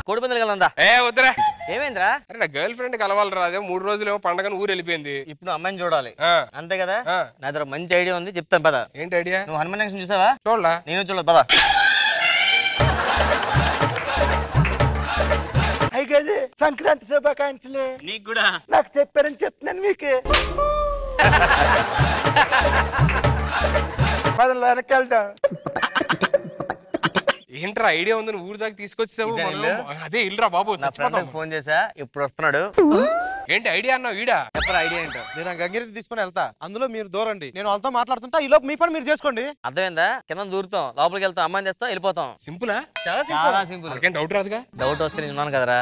కోడి పందులు కలందా ఏ వద్దురా ఏమైందిరా అరే నా గర్ల్ ఫ్రెండ్ కలవాలి అదే మూడు రోజులు ఏమో పండగని ఊరు వెళ్ళిపోయింది ఇప్పుడు అమ్మాయిని చూడాలి ఆ, అంతే కదా ఆ. నా దగ్గర మంచి ఐడియా ఉంది చెప్తాను పద ఏంటి ఐడియా నువ్వు హనుమాన్ జంక్షన్ చూసావా చూడలా నేను చూడలేదు పద అయ్యగాది సంక్రాంతి శుభాకాంక్షలు నీకు కూడా నాకు చెప్పారని చెప్తున్నాను మీకు పదంలో వెనక్కి వెళ్దాం ఏంట్రా ఐడియా ఉందని ఊరు దాకా తీసుకొచ్చావు ఇదే మనం. ఇల్లు? అదే ఇల్లురా బాబు నా ఫ్రెండ్ చచ్చిపోతాం. ఫోన్ చేసా ఇప్పుడు వస్తున్నాడు ఏంటి ఐడియా అన్నావు ఈడా చెప్పరా ఐడియా ఏంటో నేను ఆ గంగిరెద్దు తీసుకొని వెళ్తా అందులో మీరు దూరండి నేను వాళ్ళతో మాట్లాడుతుంటా ఈ లోపు మీ పని మీరు చేసుకోండి అర్థమైందా కింద దూరుతాం లోపలికి వెళ్తాం అమ్మాయిని తెస్తాం వెళ్ళిపోతాం సింపులా చాలా సింపుల్ మనకేం డౌట్ రాదుగా డౌట్ వస్తే నేను ఉన్నాను కదరా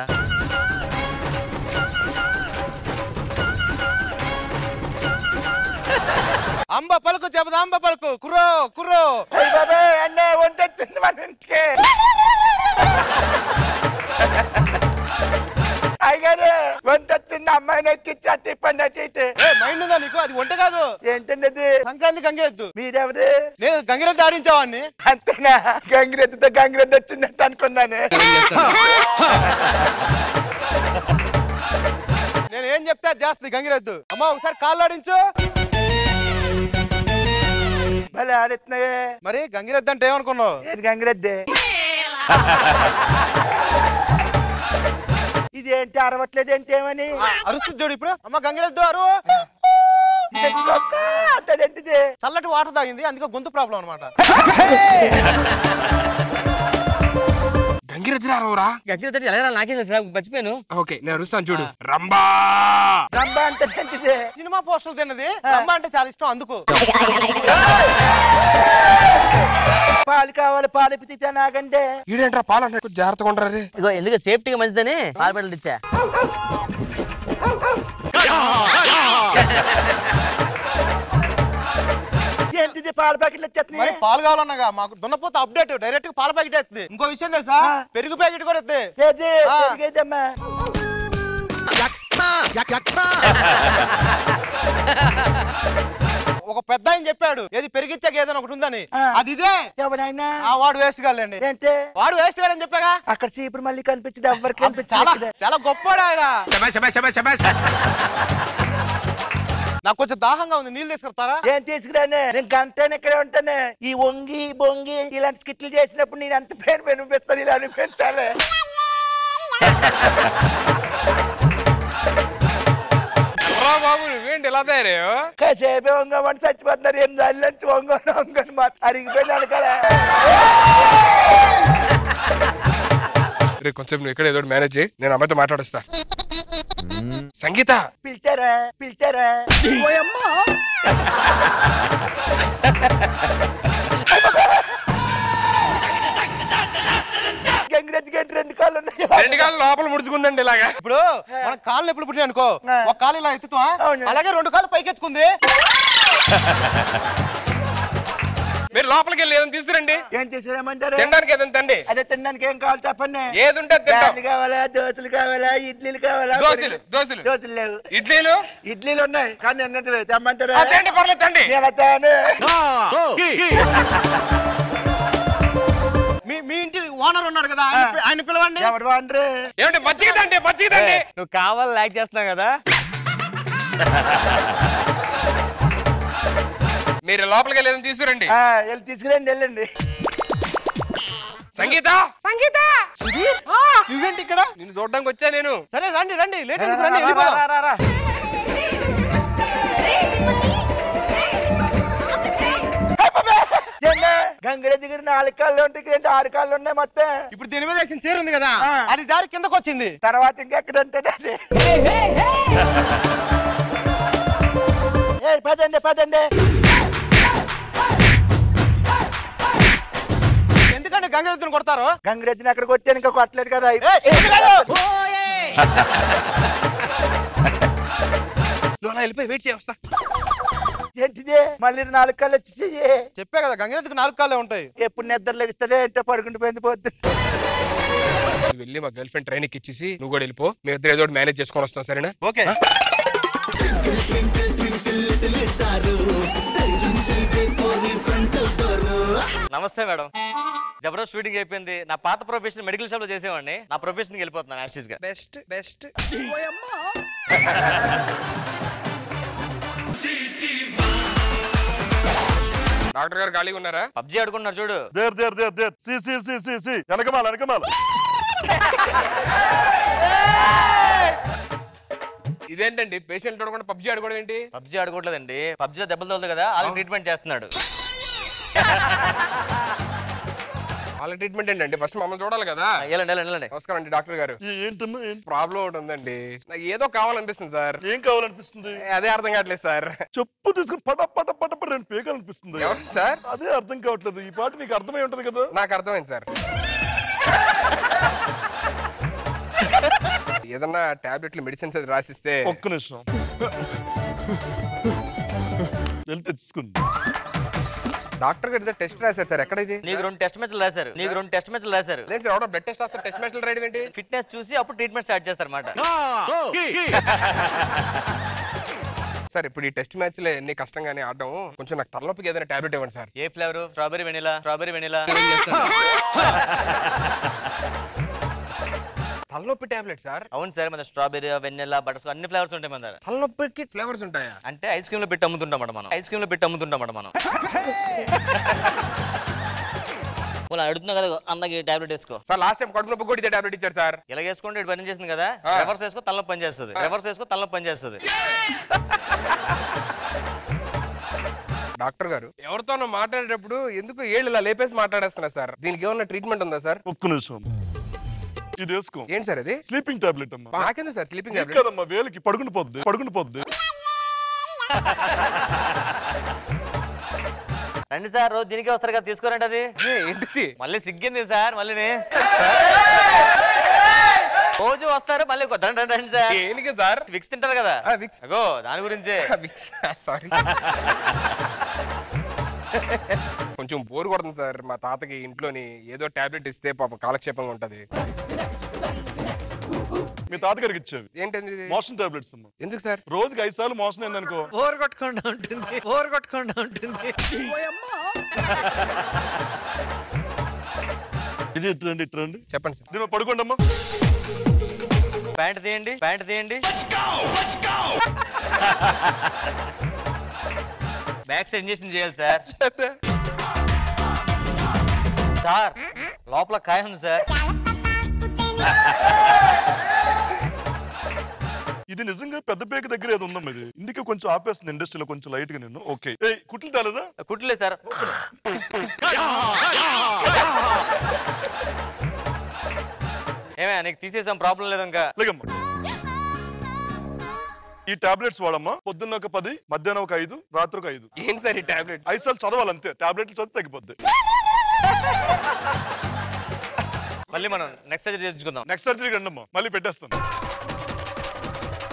అంబ పలుకు చెబుదా అంబ పలుకు కుర్రో కుర్రో అయ్య బాబాయ్ అన్న వంట వచ్చింది మన ఇంటికి అయ్యగారు వంట వచ్చింది అమ్మాయిని ఎక్కించి అట్టి ఇప్పండి అటు ఇటు ఏ మైండ్ ఉందా నీకు అది వంట కాదు ఏంటండి అది సంక్రాంతి గంగిరెద్దు మీరెవరు నేను గంగిరెద్దు ఆడించేవాడిని అంతేనా గంగిరెద్దుతో గంగిరెద్దు వచ్చిందంట అనుకున్నాను నేను ఏం చెప్తే అది చేస్తుంది గంగిరెద్దు అమ్మ ఒకసారి కాళ్ళు ఆడించు భలే ఆడుతున్నాయే మరి గంగిరెద్దు అంటే ఏమనుకున్నావు ఏది గంగిరెద్దే ఇదేంటి అరవట్లేదు ఏంటి ఏమని అరుస్తుంది చూడు ఇప్పుడు అమ్మ గంగిరెద్దు అరు అంటదేంటిది చల్లటి వాటర్ తాగింది అందుకే గొంతు ప్రాబ్లం అనమాట గంగిరెద్దురా రావురా గట్టిగా తట్టి ఎలా నాకేం తెలుసు మర్చిపోయాను ఓకే నేను అరుస్తాను చూడు రంబా రంబ అంటదేంటిది సినిమా పోస్టర్ తిన్నది అమ్మ అంటే చాలా ఇష్టం అందుకు పాలు కావాలి పాలు పితితే నాగండి ఈడేంట్రా పాలు అంటే కొంచెం జాగ్రత్తగా ఉండరా రే ఇగో ఎందుకు సేఫ్టీగా మంచిదని పాలు పెట్టలు ఇచ్చా ఏంటిది పాల ప్యాకెట్లు మరి వచ్చేస్తున్నాయి పాలు కావాలన్నగా మాకు దున్నపోతే అప్డేట్ డైరెక్ట్ గా పాల ప్యాకెట్ ఎత్తుంది ఇంకో విషయం తెలుసా ఆ. పెరుగు ప్యాకెట్ కూడా ఎత్తుంది ఏది ఆ. పెరిగేదమ్మా ఒక పెద్ద ఆయన చెప్పాడు ఏది పెరిగిచ్చాక ఏదైనా ఒకటి ఉందని ఆ. అది ఇదే ఎవరైనా ఆ వాడు వేస్ట్ కాలేండి ఏంటి వాడు వేస్ట్ కాదని చెప్పాగా అక్కడ చీపురు మళ్ళీ కనిపించదు ఎవరికి చాలా కనిపించదు చాలా గొప్పవాడు ఆయన నాకు కొంచెం దాహంగా ఉంది నీళ్ళు తీసుకొస్తారా ఏం తీసుకురానే నేను గంటనే ఇక్కడే ఉంటానే ఈ వంగి బొంగి ఇలాంటి స్కిట్లు చేసినప్పుడు నేను ఎంత పేరు వినిపిస్తాను ఇలా అనిపించాలి రా బాబు నువ్వేంటి ఇలా తయారయ్యో కాసేపే వంగమని చచ్చిపోతున్నారు ఏం దాని నుంచి వంగను వంగను మాట అరిగిపోయినాను కదా రే కొంచెం నువ్వు ఇక్కడ ఏదో మేనేజ్ చేయి నేను అమ్మాయితో మాట్లాడొస్తా సంగీత పిలిచారా పిలిచారా ఓయమ్మా. గంగిరెద్దు గంటి రెండు కాళ్ళు ఉన్నాయి రెండు కాళ్ళు లోపల ముడుచుకుందండి ఇలాగా ఇప్పుడు మన కాళ్ళు ఎప్పుడు పుట్టినాయి అనుకో ఆ. ఒక కాలు ఇలా ఎత్తుతావా అవును. అలాగే రెండు కాళ్ళు పైకెత్తుకుంది మీరు లోపలికి వెళ్ళి ఏదైనా తీసుకురండి ఏం చేసామంటారు తినడానికి ఏదైనా తండి అదే తినడానికి ఏం కావాలి చెప్పండి ఏది ఉంటే అది తింటాం బ్యాట్లు కావాలా దోశలు కావాలా ఇడ్లీలు కావాలా దోశలు దోశలు దోశలు లేవు ఇడ్లీలు ఇడ్లీలు ఉన్నాయి కానీ ఎన్నట్టు తెమ్మంటారా అదేంటి పర్లేదు తండి నేను తాను మీ మీ ఇంటి ఓనర్ ఉన్నాడు కదా ఆయన పి- ఆయన పిలవండి ఎవడు వాండ్రు ఏమంటే మజ్జిగ తండి మజ్జిగ తండి నువ్వు కావాలి లైక్ చేస్తున్నావు కదా మీరు లోపలికి వెళ్ళి ఏదైనా తీసుకురండి ఆ, వెళ్ళి తీసుకురండి వెళ్ళండి సంగీత సంగీత నువ్వేంటి ఇక్కడ నిన్ను చూడడానికి వచ్చా నేను సరే రండి రండి లేట్ ఎందుకు రండి వెళ్ళిపోదాం. రా, రా, రా. ఏంటి? గంగిరెద్దు గారి నాలుగు కాళ్ళు ఉంటాయి ఏంటి ఆరు కాళ్ళు ఉన్నాయి మొత్తం ఇప్పుడు దీని మీద వేసిన చీర ఉంది కదా ఆ. అది జారి కిందకు వచ్చింది తర్వాత ఇంకెక్కడ ఉంటుంది అది ఏ పదండి పదండి ఎందుకంటే గంగిరెద్దుని కొడతారు గంగిరెద్దుని అక్కడ కొట్టాను ఇంకా కొట్టలేదు కదా ఏయ్, ఇది కాదు. నువ్వు అలా వెళ్ళిపోయి వెయిట్ చేస్తా ఏంటిది మళ్ళీ నాలుగు కాళ్ళు వచ్చి చెప్పే కదా గంగిరెద్దుకి నాలుగు కాళ్ళే ఉంటాయి ఎప్పుడు నిద్ర లెగిస్తుంది ఏంటో పడుకుంటూ పోయింది పోద్దు నువ్వు వెళ్ళి మా గర్ల్ ఫ్రెండ్ ట్రైన్ ఇచ్చేసి నువ్వు కూడా వెళ్ళిపో మీ ఇద్దరు ఏదో మేనేజ్ చేసుకొని వస్తాం సరేనా ఓకే నమస్తే మేడం జబర్దస్త్ షూటింగ్ అయిపోయింది నా పాత ప్రొఫెషన్ మెడికల్ షాప్ లో చేసేవాడిని నా ప్రొఫెషన్ కి వెళ్ళిపోతున్నాను యాస్టిస్ గా బెస్ట్ బెస్ట్ డాక్టర్ గారు ఖాళీగా ఉన్నారా పబ్జీ ఆడుకుంటున్నారు చూడు there there there there see see see see see వెనకమాల వెనకమాల ఇదేంటండి పేషెంట్ కూడా పబ్జీ ఆడుకోవడం ఏంటి పబ్జీ ఆడుకోవట్లేదండి పబ్జీలో దెబ్బలు తోలుతుంది కదా వాళ్ళకి ట్రీట్మెంట్ చేస్తున్నాడు వాళ్ళ ట్రీట్మెంట్ ఏంటండి ఫస్ట్ మమ్మల్ని చూడాలి కదా వెళ్ళండి వెళ్ళండి వెళ్ళండి నమస్కారం అండి డాక్టర్ గారు ఈ ఏంటమ్మా ఏం ప్రాబ్లం ఒకటి ఉందండి నాకు ఏదో కావాలనిపిస్తుంది సార్ ఏం కావాలనిపిస్తుంది అదే అర్థం కావట్లేదు సార్ చెప్పు తీసుకుని పట పట పట పట రెండు పేకాలనిపిస్తుంది ఎవరు సార్ అదే అర్థం కావట్లేదు ఈ పాట నీకు అర్థమై ఉంటది కదా నాకు అర్థమైంది సార్ ఏదన్నా టాబ్లెట్లు మెడిసిన్స్ అది రాసిస్తే ఒక్క నిమిషం వెళ్ళి తెచ్చుకుంది డాక్టర్ గారు ఏదో టెస్ట్ రాశారు సార్ ఎక్కడ ఇది నీకు రెండు టెస్ట్ మ్యాచ్లు రాశారు నీకు రెండు టెస్ట్ మ్యాచ్లు రాశారు అదేంటి సార్ ఎవడో బ్లడ్ టెస్ట్ రాస్తారు టెస్ట్ మ్యాచ్లు రాయడం ఏంటి ఫిట్నెస్ చూసి అప్పుడు ట్రీట్మెంట్ స్టార్ట్ చేస్తారు అనమాట సార్ ఇప్పుడు ఈ టెస్ట్ మ్యాచ్లు ఎన్ని కష్టంగానే ఆడడం కొంచెం నాకు తలనొప్పికి ఏదైనా టాబ్లెట్ ఇవ్వండి సార్ ఏ flavour strawberry vanilla strawberry vanilla తలనొప్పి టాబ్లెట్ సార్ అవును సార్ మన స్ట్రాబెరీ వెనిలా బటర్స్ అన్ని ఫ్లేవర్స్ ఉంటాయి మన దగ్గర తలనొప్పికి ఫ్లేవర్స్ ఉంటాయా అంటే ఐస్ క్రీమ్ లో పెట్టి అమ్ముతుంటాం మనం ఐస్ క్రీమ్ లో పెట్టి అమ్ముతుంటాం మనం వాళ్ళు అడుగుతున్నా కదా అందరికి టాబ్లెట్ వేసుకో సార్ లాస్ట్ టైం కడుపు నొప్పి కూడా ఇదే టాబ్లెట్ ఇచ్చారు సార్ ఇలా వేసుకుంటే ఇటు పని చేసింది కదా ఆ. రివర్స్ వేసుకో తల్ల పని చేస్తుంది రివర్స్ వేసుకో తల్ల పని చేస్తుంది డాక్టర్ గారు ఎవరితోనో మాట్లాడేటప్పుడు ఎందుకు ఏళ్ళు ఇలా లేపేసి మాట్లాడేస్తున్నా సార్ దీనికి ఏమన్నా ట్రీట్మెంట్ ఉందా సార్ ఒక్క నిమిషం ఇది వేసుకో ఏంటి సార్ ఇది స్లీపింగ్ టాబ్లెట్ అమ్మా నాకెందుకు సార్ స్లీపింగ్ నీకు టాబ్లెట్ కదమ్మా వేలికి పడుకుని పోద్ది పడుకుని పోద్ది రండి సార్ రోజు దీనికే వస్తారు కదా తీసుకోరండి అది ఏంటిది మళ్ళీ సిగ్గింది సార్ మళ్ళీ రోజు వస్తారు మళ్ళీ కొ- రండి రండి, రండి సార్ దేనికి సార్ విక్స్ తింటారు కదా ఆ, విక్స్. అగో దాని గురించే విక్స్ సారీ కొంచెం బోర్ కొడుతుంది సార్ మా తాతకి ఇంట్లోని ఏదో టాబ్లెట్ ఇస్తే పాప కాలక్షేపంగా ఉంటది మీ తాతగారికి ఇచ్చేవి ఏంటండి ఇది? మోషన్ టాబ్లెట్స్ అమ్మా ఎందుకు సార్ రోజుకి ఐదు సార్లు మోషన్ అయిందనుకో ఓర్ కొట్టకుండా ఉంటుంది ఓర్ కొట్టకుండా ఉంటుంది ఇది ఇట్రండి ఇట్రండి చెప్పండి సార్ దీని మీద పడుకోండి అమ్మా ప్యాంట్ తీయండి ప్యాంట్ తీయండి బ్యాక్ సైడ్ ఇంజెక్షన్ చేయాలి సార్ సార్ లోపల కాయ ఉంది సార్ ఇది నిజంగా పెద్ద పేక దగ్గర ఏదో ఉందమ్మా ఇది ఇందుకే కొంచెం ఆపేస్తుంది ఇండస్ట్రీలో కొంచెం లైట్ గా నేను ఓకే ఏ కుట్లు తాలేదా కుట్లే సార్ ఏమే నీకు తీసేసాం ప్రాబ్లం లేదు ఇంకా లేదమ్మా ఈ టాబ్లెట్స్ వాడమ్మా పొద్దున్న ఒక పది మధ్యాహ్నం ఒక ఐదు రాత్రి ఒక ఐదు ఏంటి సార్ ఈ టాబ్లెట్ ఐదు సార్లు చదవాలి అంతే టాబ్లెట్లు చదివి తగ్గిపోద్ది మళ్ళీ మనం నెక్స్ట్ సర్జరీ చేయించుకుందాం నెక్స్ట్ సర్జరీ రండి అమ్మా మళ్ళీ పెట్టేస్తాను